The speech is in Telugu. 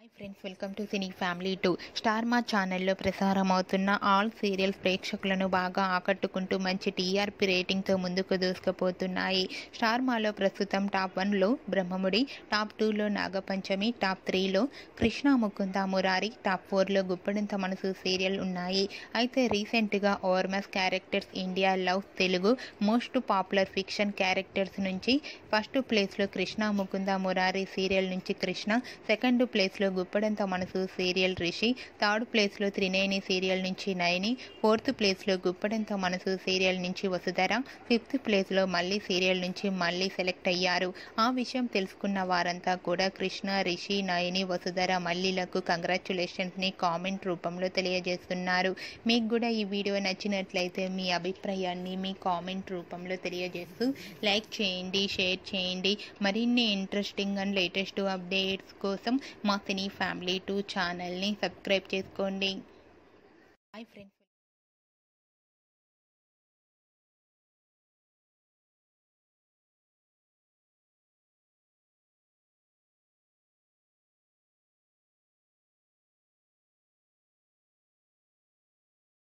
hi friends welcome to cine family two star Maa ఛానల్లో ప్రసారం అవుతున్న ఆల్ సీరియల్స్ ప్రేక్షకులను బాగా ఆకట్టుకుంటూ మంచి టీఆర్పీ రేటింగ్తో ముందుకు దూసుకుపోతున్నాయి స్టార్ మాలో ప్రస్తుతం టాప్ వన్లో బ్రహ్మముడి టాప్ టూలో నాగపంచమి టాప్ త్రీలో కృష్ణ ముకుంద మురారి టాప్ ఫోర్లో గుప్పడంత మనసు సీరియల్ ఉన్నాయి అయితే రీసెంట్గా Ormax characters India love Telugu most popular fiction characters నుంచి ఫస్ట్ ప్లేస్లో కృష్ణ ముకుంద మురారి సీరియల్ నుంచి కృష్ణ సెకండ్ ప్లేస్లో గుప్పడంత మనసు సీరియల్ రిషి థర్డ్ ప్లేస్లో త్రినేని సీరియల్ నుంచి నయని ఫోర్త్ ప్లేస్లో గుప్పడంత మనసు సీరియల్ నుంచి వసుధర ఫిఫ్త్ ప్లేస్లో మళ్ళీ సీరియల్ నుంచి మళ్ళీ సెలెక్ట్ అయ్యారు ఆ విషయం తెలుసుకున్న వారంతా కూడా కృష్ణ రిషి నయని వసుధర మల్లీలకు కంగ్రాచులేషన్స్ని కామెంట్ రూపంలో తెలియజేస్తున్నారు మీకు కూడా ఈ వీడియో నచ్చినట్లయితే మీ అభిప్రాయాన్ని మీ కామెంట్ రూపంలో తెలియజేస్తూ లైక్ చేయండి షేర్ చేయండి మరిన్ని ఇంట్రెస్టింగ్ అండ్ లేటెస్ట్ అప్డేట్స్ కోసం మా సినీ ఫ్యామిలీ టూ ఛానల్ని సబ్స్క్రైబ్ చేసుకోండి హాయ్ ఫ్రెండ్స్